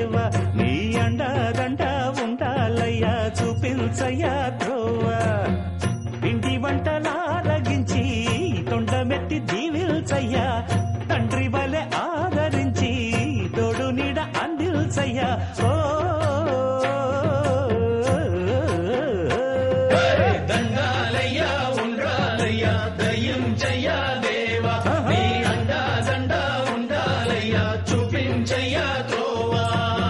దేవ నీ అండదండ ఉండాలయ్యా చూపించయ్యా త్రోవ పిండి వంటలారగించి తొండమెత్తి దీవిల్చయ్యా తండ్రి వలె ఆదరించి తోడు నీడ అందిల్చయ్యా ఓ దండాలయ్యా ఉండాలయ్యా దయించయ్యా దేవా నీ అండా దండ ఉండాలయ్యా చూపించయ్యా త్రోవా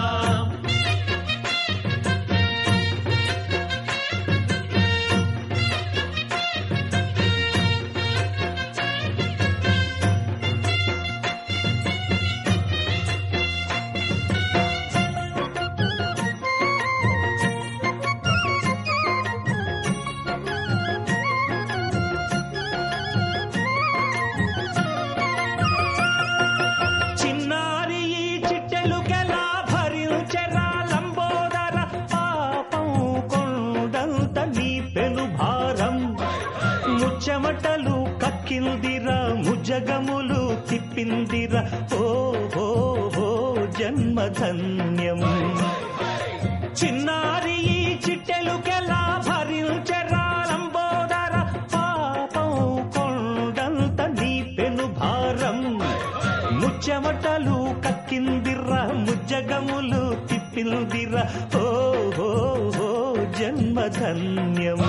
చిన్నారి ఈ చిట్టెలుకెలా భరించెరా లంబోదర పాపం కొండంత నీ పెను భారం ముచ్చమటలు కక్కిందిరా ముజగములు తిప్పిందిరా ఓ ఓ ఓ జన్మధన్యం చిన్నారి ఈ చిట్టెలుకెలా భరించెరా లంబోదర పాపం కొండంత నీ పెను భారం ముచ్చమటలు కక్కిందిర్రా ముజ్జగములు తిప్పిందిరా ఓ ఓ ఓ జన్మధన్యం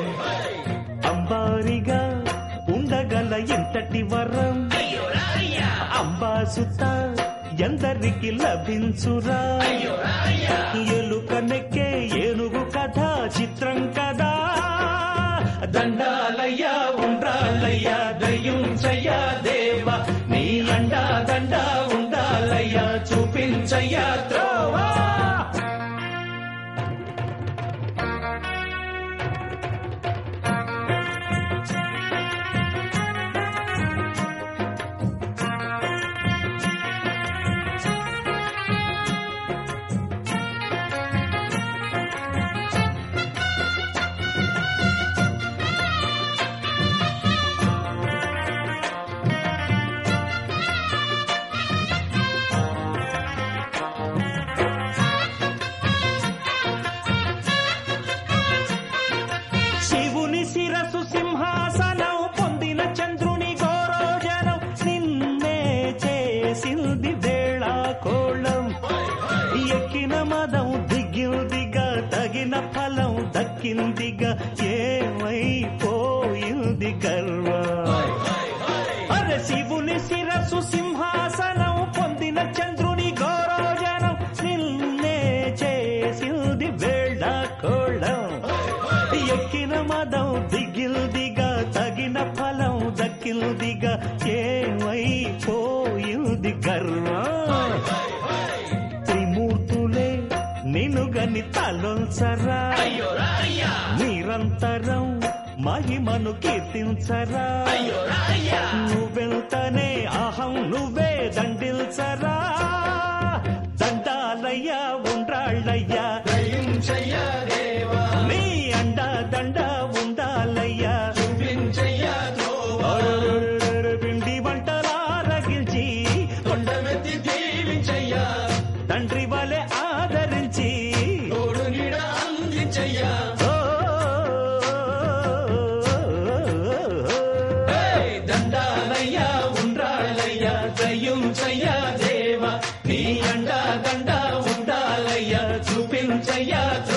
అంబారిగా ఉండగల ఎంతటి వరం అంబాసుత ఎందరికి లభించురా ఎలుక నెక్కే ఏనుగు కథ చిత్రం కదా దండాలయ్యా ఉండాలయ్యా దయించయ్యా దేవా నీ అండా దండ ఉండాలయ్యా చూపించయ్యా త్రోవా శివుని శిరసు సింహాసనం పొందిన చంద్రుని గౌరోజనం నిన్నే చేసింది వేళ కోళం ఎక్కిన మదం దిగిందిగా తగిన ఫలం దక్కిందిగా ఏమైపోయింది గర్వం అరే శివుని శిరసు సింహాసనం పొందిన చంద్రుని గౌరోజనం నిన్నే చేసింది వేళ కోళం ఎక్కిన మదం దిగిల్దిగా తగిన ఫలం దక్కిల్దిగా ఏమైపోయింది గర్వం త్రిమూర్తులే నిన్నుగని తలొంచరా అయ్యో రాయ్యా నిరంతరం మహిమను కీర్తించరా అయ్యో రాయ్యా నువ్వెంతనే అహం నువ్వే దండిల్చరా దండాలయ్యా ఉండ్రాళ్ళయ్యా దయించయ్యా దేవా నీ అండ దండ ఉండాలయ్యా చూపించయ్యా త్రోవా అరెరెరెరె పిండి వంటలారగిల్చి కొండమెత్తి దీవించయ్యా తండ్రి వలె ఆదరించి తోడు నీడ అందించయ్యా ఓ ఏయ్ దండాలయ్యా ఉండాలయ్యా దయించయ్యా దేవా నీ అండా దండ ఉండాలయ్యా చూపించయ్యా